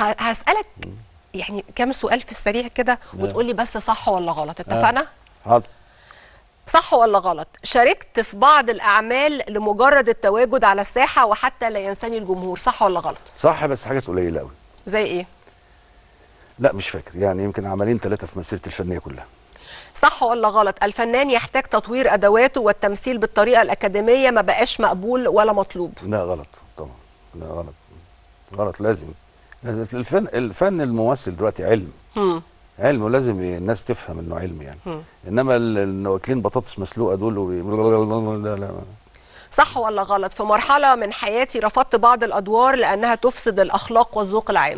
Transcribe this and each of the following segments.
ه- هسالك يعني كام سؤال في السريع كده وتقول لي بس صح ولا غلط اتفقنا حاضر صح ولا غلط شاركت في بعض الاعمال لمجرد التواجد على الساحه وحتى لا ينساني الجمهور صح ولا غلط صح بس حاجات قليله قوي زي ايه لا مش فاكر يعني يمكن عملين ثلاثه في مسيرتي الفنيه كلها صح ولا غلط الفنان يحتاج تطوير ادواته والتمثيل بالطريقه الاكاديميه ما بقاش مقبول ولا مطلوب لا غلط طبعا لا غلط غلط لازم لازم الفن الفن الممثل دلوقتي علم هم. علم ولازم الناس تفهم انه علم يعني انما ال- اللي واكلين بطاطس مسلوقه دول وبي- لا لا صح ولا غلط في مرحله من حياتي رفضت بعض الادوار لانها تفسد الاخلاق والذوق العام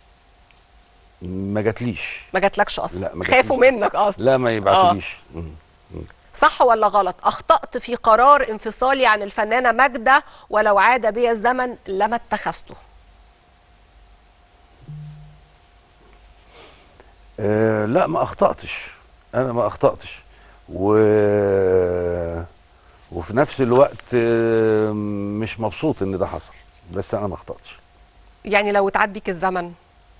ما جاتليش ما جاتلكش اصلا لا، ما خافوا جاتليش. منك اصلا لا ما يبعتوليش مم. صح ولا غلط اخطات في قرار انفصالي عن الفنانه ماجده ولو عاد بي الزمن لما اتخذته آه لا ما اخطاتش انا ما اخطاتش و وفي نفس الوقت آه، مش مبسوط ان ده حصل بس انا ما اخطاتش يعني لو اتعاد بيك الزمن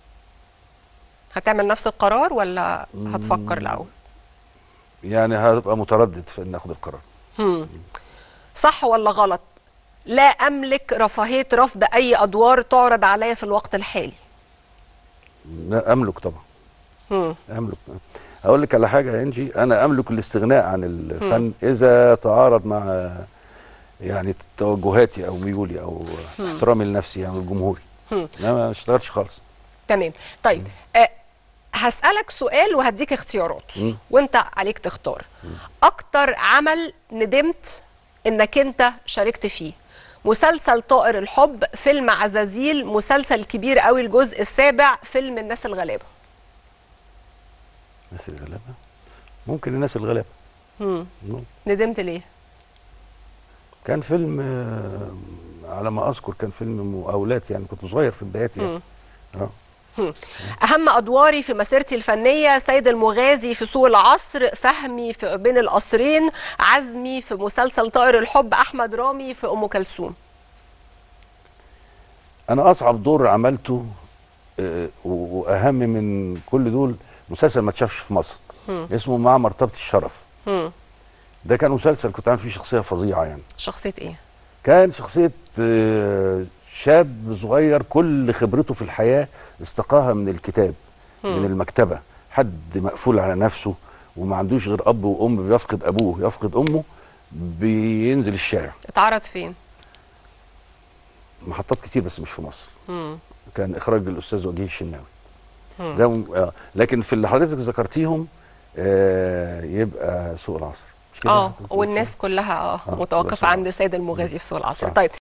هتعمل نفس القرار ولا هتفكر الاول يعني هبقى متردد في ان اخد القرار صح ولا غلط لا املك رفاهيه رفض اي ادوار تعرض عليا في الوقت الحالي لا املك طبعا هم. املك اقول لك على حاجه يا انجي انا املك الاستغناء عن الفن اذا تعارض مع يعني توجهاتي او ميولي او احترامي لنفسي يعني الجمهوري انا ما اشتغلتش خالص تمام طيب أه هسألك سؤال وهديك اختيارات مم. وانت عليك تختار اكتر عمل ندمت انك انت شاركت فيه مسلسل طائر الحب فيلم عزازيل مسلسل كبير قوي الجزء السابع فيلم الناس الغلابه الناس الغلابه ممكن الناس الغلابه مم. مم. ندمت ليه كان فيلم آه، على ما اذكر كان فيلم مقاولات يعني كنت صغير في بداياتي يعني اه اهم ادواري في مسيرتي الفنيه سيد المغازي في سوق العصر فهمي في بين القصرين عزمي في مسلسل طائر الحب احمد رامي في ام كلثوم انا اصعب دور عملته آه، و- واهم من كل دول مسلسل ما اتشافش في مصر اسمه مع مرتبه الشرف مم. ده كان مسلسل كنت عامل فيه شخصيه فظيعه يعني شخصيه ايه كان شخصيه آه، شاب صغير كل خبرته في الحياه استقاها من الكتاب من المكتبه حد مقفول على نفسه وما عندوش غير اب وام بيفقد ابوه يفقد امه بينزل الشارع اتعرض فين محطات كتير بس مش في مصر مم. كان اخراج الاستاذ وجيه الشناوي ده م- آه. لكن في اللي حضرتك ذكرتيهم آه يبقى سوق العصر مش كده؟ اه كنت بتقول والناس كلها اه آه، متوقفه بس- عند سيد المغازي في سوق العصر صح. طيب